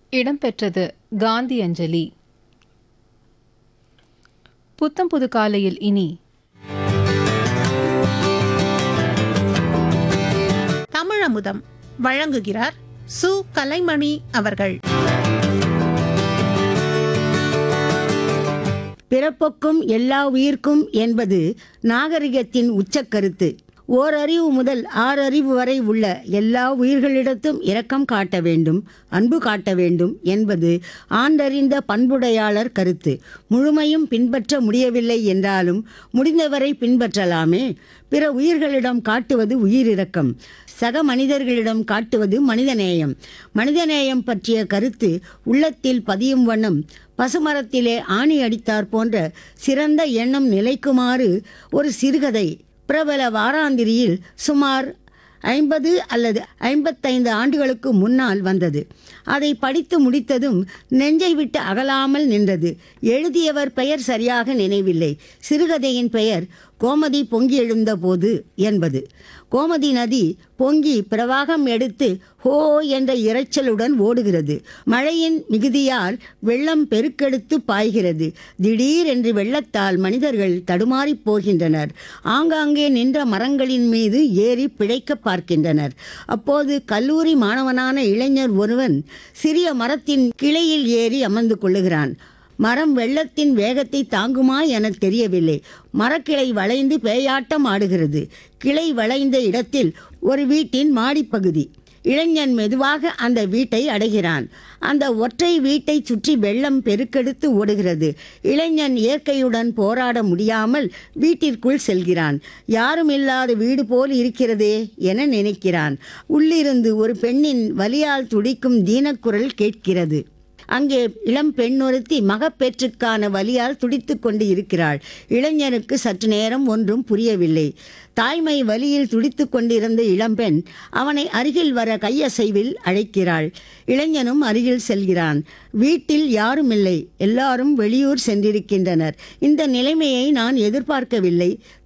இடம்பெற்றது காந்தி அஞ்சலி புத்தம் புது காலையில் இனி தமிழமுதம் வழங்குகிறார் சு கலைமணி அவர்கள் பிறப்புக்கும் எல்லா உயிர்க்கும் என்பது நாகரிகத்தின் உச்சக்கருத்து ஓரறிவு முதல் ஆறறிவு வரை உள்ள எல்லா உயிர்களிடத்தும் இரக்கம் காட்ட வேண்டும் அன்பு காட்ட வேண்டும் என்பது ஆண்டறிந்த பண்புடையாளர் கருத்து முழுமையும் பின்பற்ற முடியவில்லை என்றாலும் முடிந்தவரை பின்பற்றலாமே பிற உயிர்களிடம் காட்டுவது உயிரிரக்கம் சக மனிதர்களிடம் காட்டுவது மனிதநேயம் மனிதநேயம் பற்றிய கருத்து உள்ளத்தில் பதியும் வண்ணம் பசுமரத்திலே ஆணி அடித்தார் போன்ற சிறந்த எண்ணம் நிலைக்குமாறு ஒரு சிறுகதை பிரபல வாராந்திரியில் சுமார் ஐம்பது அல்லது ஐம்பத்தைந்து ஆண்டுகளுக்கு முன்னால் வந்தது அதை படித்து முடித்ததும் நெஞ்சை விட்டு அகலாமல் நின்றது எழுதியவர் பெயர் சரியாக நினைவில்லை சிறுகதையின் பெயர் கோமதி பொங்கி எழுந்த போது என்பது கோமதி நதி பொங்கி பிரவாகம் எடுத்து ஹோ என்ற இரைச்சலுடன் ஓடுகிறது மழையின் மிகுதியால் வெள்ளம் பெருக்கெடுத்து பாய்கிறது திடீரென்று வெள்ளத்தால் மனிதர்கள் தடுமாறிப் போகின்றனர் ஆங்காங்கே நின்ற மரங்களின் மீது ஏறி பிழைக்க பார்க்கின்றனர் அப்போது கல்லூரி மாணவனான இளைஞர் ஒருவன் சிறிய மரத்தின் கிளையில் ஏறி அமர்ந்து கொள்ளுகிறான் மரம் வெள்ளத்தின் வேகத்தை தாங்குமா என தெரியவில்லை மரக்கிளை வளைந்து பேயாட்டம் ஆடுகிறது கிளை வளைந்த இடத்தில் ஒரு வீட்டின் மாடிப்பகுதி இளைஞன் மெதுவாக அந்த வீட்டை அடைகிறான் அந்த ஒற்றை வீட்டை சுற்றி வெள்ளம் பெருக்கெடுத்து ஓடுகிறது இளைஞன் இயற்கையுடன் போராட முடியாமல் வீட்டிற்குள் செல்கிறான் யாரும் இல்லாத வீடு போல் இருக்கிறதே என நினைக்கிறான் உள்ளிருந்து ஒரு பெண்ணின் வலியால் துடிக்கும் தீனக்குரல் கேட்கிறது அங்கே இளம் பெண் ஒருத்தி மகப்பேற்றுக்கான வலியால் துடித்துக் கொண்டு இருக்கிறாள் இளைஞனுக்கு சற்று நேரம் ஒன்றும் புரியவில்லை தாய்மை வலியில் துடித்துக் கொண்டிருந்த இளம்பெண் அவனை அருகில் வர கையசைவில் அழைக்கிறாள் இளைஞனும் அருகில் செல்கிறான் வீட்டில் யாரும் இல்லை எல்லாரும் வெளியூர் சென்றிருக்கின்றனர் இந்த நிலைமையை நான் எதிர்பார்க்கவில்லை